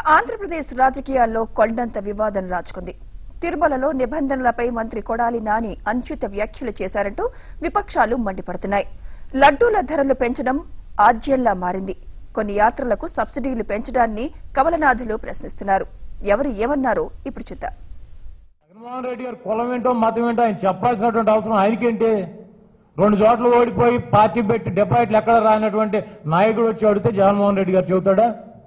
ఆంధ్రప్రదేశ్ రాజకీయాల్లో కొండంత వివాదం రాచుకుంది తిరుమలలో నిబంధనలపై మంత్రి కొడాలి నాని అనుచిత వ్యాఖ్యలు చేశారంటూ విపక్షాలు మండిపడుతున్నాయి లడ్డూల ధరలు పెంచడం ఆజ్యంలా మారింది కొన్ని యాత్రలకు సబ్సిడీలు పెంచడాన్ని కమలనాథులు ప్రశ్నిస్తున్నారు ఎవరు ఏమన్నారో ఇప్పుడు చూద్దాం జగన్మోహన్ రెడ్డి గారు కులం ఏంటో మతం ఏంటో ఆయన చెప్పాల్సినటువంటి అవసరం ఆయనకేంటి రెండు చోట్ల ఓడిపోయి పార్టీ పెట్టి డిపాజిట్లు ఎక్కడ రానటువంటి నాయకుడు వచ్చి అడిగితే జగన్మోహన్ రెడ్డి గారు చెబుతాడా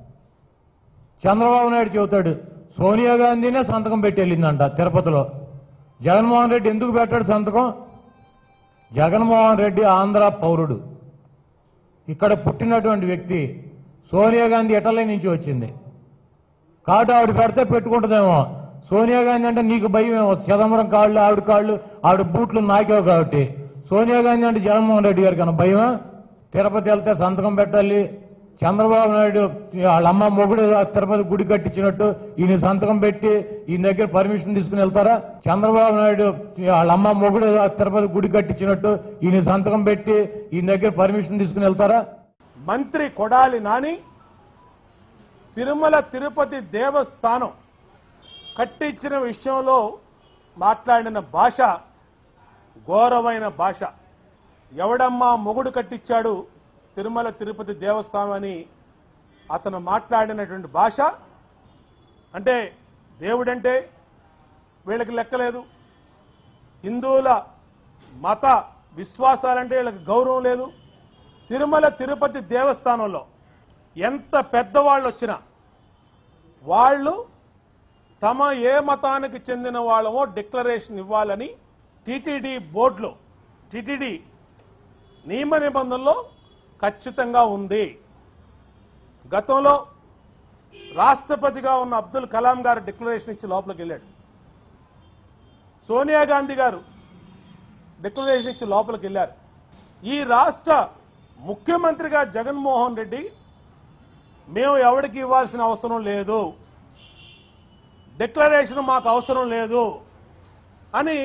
చంద్రబాబు నాయుడు చెబుతాడు సోనియా గాంధీనే సంతకం పెట్టి వెళ్ళిందంట తిరుపతిలో జగన్మోహన్ రెడ్డి ఎందుకు పెట్టాడు సంతకం జగన్మోహన్ రెడ్డి ఆంధ్ర పౌరుడు ఇక్కడ పుట్టినటువంటి వ్యక్తి సోనియా గాంధీ ఇటలీ నుంచి వచ్చింది కాబట్టి ఆవిడ పెడితే పెట్టుకుంటుందేమో సోనియా గాంధీ అంటే నీకు భయం ఏమో చిదంబరం కాళ్ళు ఆవిడ కాళ్ళు ఆవిడ బూట్లు నాకేవు కాబట్టి సోనియా గాంధీ అంటే జగన్మోహన్ రెడ్డి గారికి అన్న భయమా తిరుపతి వెళ్తే సంతకం పెట్టాలి చంద్రబాబు నాయుడు వాళ్ళ అమ్మ మొగుడు ఆ తిరుపతి గుడి కట్టించినట్టు ఈయన సంతకం పెట్టి ఈయన దగ్గర పర్మిషన్ తీసుకుని వెళ్తారా చంద్రబాబు నాయుడు వాళ్ళ అమ్మ మొగుడు ఆ తిరుపతి గుడి కట్టించినట్టు ఈయన సంతకం పెట్టి ఈయన దగ్గర పర్మిషన్ తీసుకుని వెళ్తారా మంత్రి కొడాలి నాని తిరుమల తిరుపతి దేవస్థానం కట్టించిన విషయంలో మాట్లాడిన భాష ఘోరమైన భాష ఎవడమ్మా మొగుడు కట్టించాడు తిరుమల తిరుపతి దేవస్థానం అని అతను మాట్లాడినటువంటి భాష అంటే దేవుడంటే వీళ్ళకి లెక్కలేదు హిందువుల మత విశ్వాసాలంటే వీళ్ళకి గౌరవం లేదు తిరుమల తిరుపతి దేవస్థానంలో ఎంత పెద్దవాళ్ళు వచ్చినా వాళ్ళు తమ ఏ మతానికి చెందిన వాళ్ళమో డిక్లరేషన్ ఇవ్వాలని టిటిడి బోర్డులో టిటిడి నియమ నిబంధనలో ఖచ్చితంగా ఉంది గతంలో రాష్ట్రపతిగా ఉన్న అబ్దుల్ కలాం గారు డిక్లరేషన్ ఇచ్చి లోపలికి వెళ్ళాడు సోనియా గాంధీ గారు డిక్లరేషన్ ఇచ్చి లోపలికి వెళ్ళారు ఈ రాష్ట్ర ముఖ్యమంత్రిగా జగన్మోహన్ రెడ్డి మేము ఎవరికి ఇవ్వాల్సిన అవసరం లేదు డిక్లరేషన్ మాకు అవసరం లేదు అని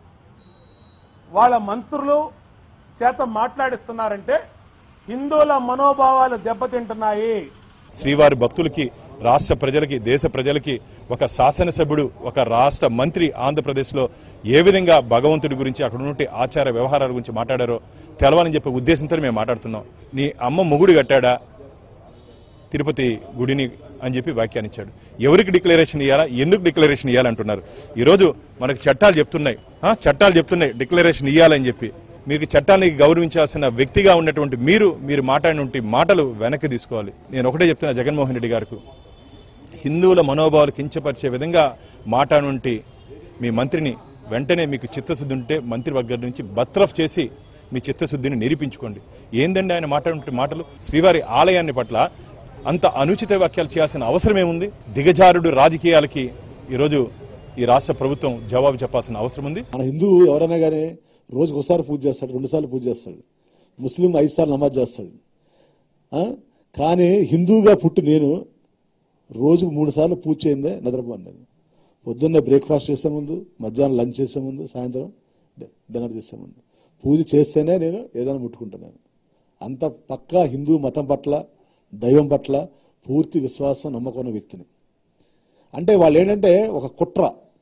వాళ్ళ మంత్రులు చేత మాట్లాడిస్తున్నారంటే హిందువుల మనోభావాలు దెబ్బతింటున్నాయి శ్రీవారి భక్తులకి రాష్ట్ర ప్రజలకి దేశ ప్రజలకి ఒక శాసనసభ్యుడు ఒక రాష్ట్ర మంత్రి ఆంధ్రప్రదేశ్లో ఏ విధంగా భగవంతుడి గురించి అక్కడ ఉన్నటువంటి ఆచార వ్యవహారాల గురించి మాట్లాడారో తెలవాలని చెప్పే ఉద్దేశంతో మేము మాట్లాడుతున్నాం నీ అమ్మ మొగుడు కట్టాడా తిరుపతి గుడిని అని చెప్పి వ్యాఖ్యానించాడు ఎవరికి డిక్లరేషన్ ఇవ్వాలా ఎందుకు డిక్లరేషన్ ఇవ్వాలంటున్నారు ఈరోజు మనకు చట్టాలు చెప్తున్నాయి ఆ, చట్టాలు చెప్తున్నాయి డిక్లరేషన్ ఇవ్వాలని చెప్పి మీకు చట్టాన్ని గౌరవించాల్సిన వ్యక్తిగా ఉన్నటువంటి మీరు మీరు మాట్లాడినటువంటి మాటలు వెనక్కి తీసుకోవాలి నేను ఒకటే చెప్తున్నా జగన్మోహన్ రెడ్డి గారికి హిందువుల మనోభావాలు కించపరిచే విధంగా మాట్లాడుంటి మీ మంత్రిని వెంటనే మీకు చిత్తశుద్ధి ఉంటే మంత్రివర్గం నుంచి బత్రఫ్ చేసి మీ చిత్తశుద్ధిని నిరూపించుకోండి ఏందండి ఆయన మాట్లాడే మాటలు శ్రీవారి ఆలయాన్ని పట్ల అంత అనుచిత వ్యాఖ్యలు చేయాల్సిన అవసరం ఏముంది దిగజారుడు రాజకీయాలకి ఈరోజు ఈ రాష్ట్ర ప్రభుత్వం జవాబు చెప్పాల్సిన అవసరం ఉంది మన హిందువు ఎవరైనా కానీ రోజుకు ఒకసారి పూజ చేస్తాడు రెండు సార్లు పూజ చేస్తాడు ముస్లిం ఐదు సార్లు నమాజ్ చేస్తాడు ఆ? కానీ హిందువుగా పుట్టి నేను రోజుకు మూడు సార్లు పూజ చేయిందే నిద్రపోను నేను పొద్దున్నే బ్రేక్ఫాస్ట్ చేసే ముందు మధ్యాహ్నం లంచ్ చేసే ముందు సాయంత్రం డి- డిన్నర్ చేసే ముందు పూజ చేస్తేనే నేను ఏదైనా ముట్టుకుంటున్నాను అంత పక్కా హిందూ మతం పట్ల దైవం పట్ల పూర్తి విశ్వాసం నమ్మకం ఉన్న వ్యక్తిని అంటే వాళ్ళు ఏంటంటే ఒక కుట్ర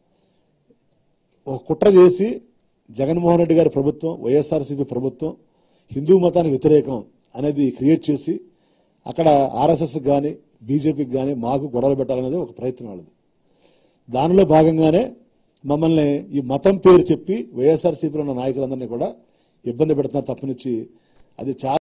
ఒక కుట్ర చేసి జగన్మోహన్ రెడ్డి గారి ప్రభుత్వం వైఎస్ఆర్సీపీ ప్రభుత్వం హిందూ మతానికి వ్యతిరేకం అనేది క్రియేట్ చేసి అక్కడ ఆర్ఎస్ఎస్ కానీ బీజేపీకి కానీ మాకు గొడవలు పెట్టాలనేది ఒక ప్రయత్నం వాళ్ళది దానిలో భాగంగానే మమ్మల్ని ఈ మతం పేరు చెప్పి వైఎస్ఆర్సీపీలో ఉన్న నాయకులందరినీ కూడా ఇబ్బంది పెడుతున్నారు తప్పనిచ్చి అది చాలా